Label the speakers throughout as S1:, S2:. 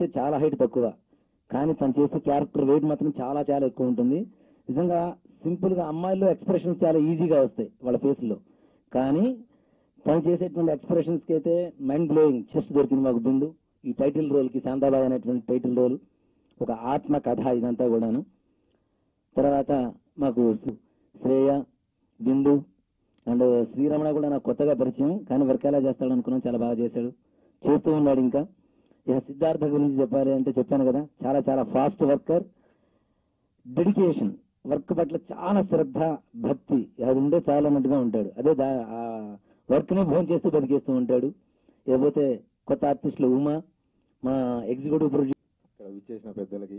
S1: అయితే చాలా హైట్ తక్కువ కానీ తను చేసే క్యారెక్టర్ వెయిట్ మాత్రం చాలా చాలా ఎక్కువ ఉంటుంది నిజంగా సింపుల్ గా అమ్మాయిల్లో ఎక్స్ప్రెషన్స్ చాలా ఈజీగా వస్తాయి వాళ్ళ ఫేస్ లో కానీ తను చేసేటువంటి ఎక్స్ప్రెషన్స్ కి అయితే మైండ్ బ్లోయింగ్ చెస్ట్ దొరికింది మాకు బిందు ఈ టైటిల్ రోల్ కి శాంతాబాయ్ అనేటువంటి టైటిల్ రోల్ ఒక ఆత్మ కథ ఇదంతా కూడాను తర్వాత మాకు శ్రీ- శ్రేయ బిందు అండ్ శ్రీరమణ కూడా నాకు కొత్తగా పరిచయం కానీ వర్క్ ఎలా చేస్తాడు అనుకున్నాం చాలా బాగా చేశాడు చేస్తూ ఉన్నాడు ఇంకా ఇక సిద్ధార్థ గురించి చెప్పాలి అంటే చెప్పాను కదా చాలా చాలా ఫాస్ట్ వర్కర్ డెడికేషన్ వర్క్ పట్ల చాలా శ్రద్ధ భక్తి అది ఉంటే చాలా అన్నట్టుగా ఉంటాడు అదే దా ఆ వర్క్ ని భోజనం చేస్తూ బతికేస్తూ ఉంటాడు లేకపోతే కొత్త ఆర్టిస్టులు ఉమా మా ఎగ్జిక్యూటివ్ ప్రొడ్యూసర్
S2: ఇక్కడ విచ్చేసిన పెద్దలకి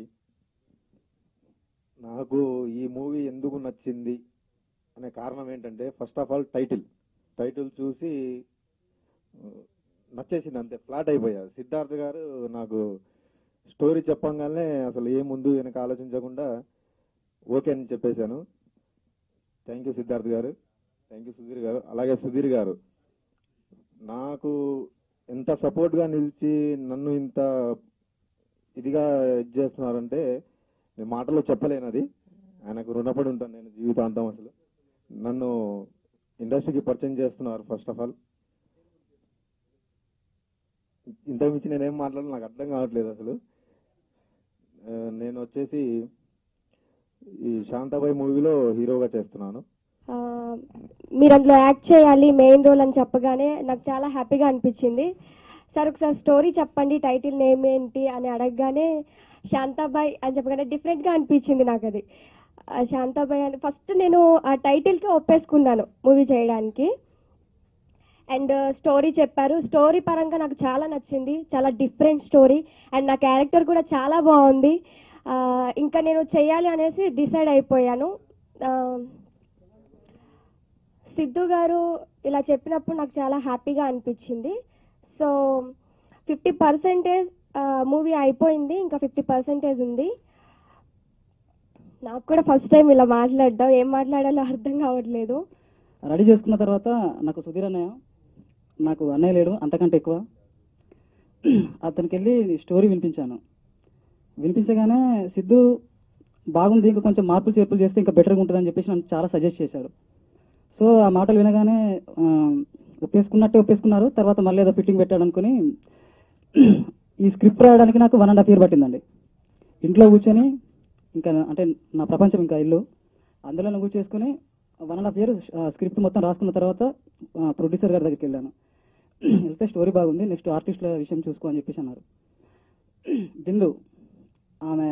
S2: నాకు ఈ మూవీ ఎందుకు నచ్చింది అనే కారణం ఏంటంటే first of all title title చూసి ఆ, నచ్చేసింది అంతే ఫ్లాట్ అయిపోయా సిద్ధార్థ్ గారు నాకు స్టోరీ చెప్పంగానే అసలు ఏ ముందు వెనక ఆలోచించకుండా ఓకే అని చెప్పేశాను థ్యాంక్ యూ సిద్ధార్థ్ గారు థ్యాంక్ యూ సుధీర్ గారు అలాగే సుధీర్ గారు నాకు ఎంత సపోర్ట్గా నిలిచి నన్ను ఇంత ఇదిగా ఇది చేస్తున్నారంటే నేను మాటలో చెప్పలేను అది ఆయనకు రుణపడి ఉంటాను నేను జీవితాంతం అసలు నన్ను ఇండస్ట్రీకి పరిచయం చేస్తున్నారు ఫస్ట్ ఆఫ్ ఆల్ ఇంతకు మించి నేనేం మాట్లాడాలి నాకు అర్థం కావట్లేదు అసలు ఆ, నేను వచ్చేసి ఈ శాంతాబాయి మూవీలో హీరోగా చేస్తున్నాను
S3: ఆ, మీరు అందులో యాక్ట్ చేయాలి మెయిన్ రోల్ అని చెప్పగానే నాకు చాలా హ్యాపీగా అనిపించింది సార్ ఒకసారి స్టోరీ చెప్పండి టైటిల్ నేమ్ ఏంటి అని అడగగానే శాంతాబాయ్ అని చెప్పగానే డిఫరెంట్గా అనిపించింది నాకు అది ఆ, శాంతాబాయ్ అని ఫస్ట్ నేను ఆ టైటిల్కే ఒప్పేసుకున్నాను మూవీ చేయడానికి అండ్ స్టోరీ చెప్పారు స్టోరీ పరంగా నాకు చాలా నచ్చింది చాలా డిఫరెంట్ స్టోరీ అండ్ నా క్యారెక్టర్ కూడా చాలా బాగుంది ఆ, ఇంకా నేను చేయాలి అనేసి డిసైడ్ అయిపోయాను ఆ, సిద్ధు గారు ఇలా చెప్పినప్పుడు నాకు చాలా హ్యాపీగా అనిపించింది సో ఫిఫ్టీ పర్సెంటేజ్ మూవీ అయిపోయింది ఇంకా ఫిఫ్టీ పర్సెంటేజ్ ఉంది నాకు కూడా ఫస్ట్ టైం ఇలా మాట్లాడడం ఏం మాట్లాడాలో అర్థం కావట్లేదు
S4: రెడీ చేసుకున్న తర్వాత నాకు సుధీర్ అన్నయ్య నాకు అన్నయ్య లేడు అంతకంటే ఎక్కువ అతనికి వెళ్ళి స్టోరీ వినిపించాను వినిపించగానే సిద్ధు బాగుంది ఇంకా కొంచెం మార్పులు చేర్పులు చేస్తే ఇంకా బెటర్గా ఉంటుందని చెప్పేసి నన్ను చాలా సజెస్ట్ చేశాడు సో ఆ మాటలు వినగానే ఆ, ఒప్పేసుకున్నట్టే ఒప్పేసుకున్నారు తర్వాత మళ్ళీ ఏదో ఫిట్టింగ్ పెట్టాడు అనుకుని ఈ స్క్రిప్ట్ రాయడానికి నాకు వన్ అండ్ హాఫ్ ఇయర్ పట్టిందండి ఇంట్లో కూర్చొని ఇంకా అంటే నా ప్రపంచం ఇంకా ఇల్లు అందులో కూర్చేసుకుని one and half year script మొత్తం రాసుకున్న తర్వాత ప్రొడ్యూసర్ గారి దగ్గరికి వెళ్ళాను వెళ్తే స్టోరీ బాగుంది నెక్స్ట్ ఆర్టిస్టుల విషయం చూసుకో అని చెప్పేసి అన్నారు బిందు ఆమె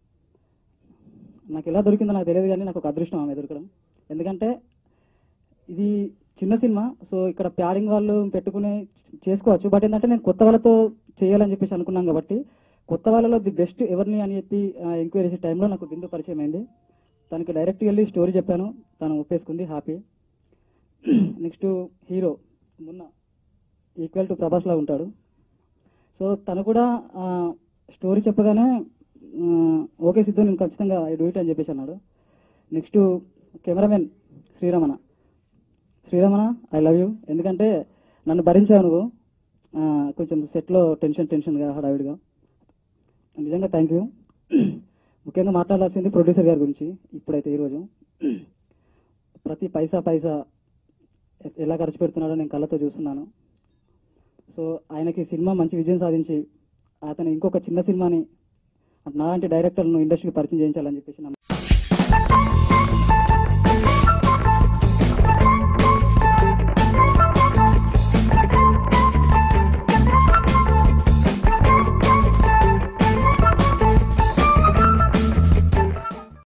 S4: నాకు ఎలా దొరికిందో నాకు తెలియదు కానీ నాకు ఒక అదృష్టం ఆమె దొరకడం ఎందుకంటే ఇది చిన్న సినిమా సో ఇక్కడ ప్యాడింగ్ వాళ్ళు పెట్టుకుని చేసుకోవచ్చు బట్ ఏంటంటే నేను కొత్త వాళ్ళతో చేయాలని చెప్పేసి అనుకున్నాను కాబట్టి కొత్త వాళ్ళలో ది బెస్ట్ ఎవరిని అని చెప్పి ఎంక్వైరీ చేసే టైంలో నాకు బిందు పరిచయం అయింది తనకి డైరెక్ట్ వెళ్ళి స్టోరీ చెప్పాను తను ఒప్పేసుకుంది హ్యాపీ నెక్స్ట్ హీరో మొన్న ఈక్వల్ టు ప్రభాస్ లా ఉంటాడు సో తను కూడా స్టోరీ చెప్పగానే ఆ, ఓకే సిద్ధు నేను ఖచ్చితంగా ఐ డూ ఇట్ అని చెప్పేసి అన్నాడు next cameraman Sriramana Sriramana I love you ఎందుకంటే నన్ను భరించావు నువ్వు ఆ, కొంచెం సెట్లో టెన్షన్ టెన్షన్గా హడావిడిగా నిజంగా థ్యాంక్ యూ ముఖ్యంగా మాట్లాడాల్సింది ప్రొడ్యూసర్ గారి గురించి ఇప్పుడైతే ఈరోజు ప్రతి పైసా పైసా ఎ- ఎలా ఖర్చు పెడుతున్నాడో నేను కళ్ళతో చూస్తున్నాను సో ఆయనకి సినిమా మంచి విజయం సాధించి అతను ఇంకొక చిన్న సినిమాని నాలాంటి డైరెక్టర్లను ఇండస్ట్రీకి పరిచయం చేయించాలని చెప్పేసి నా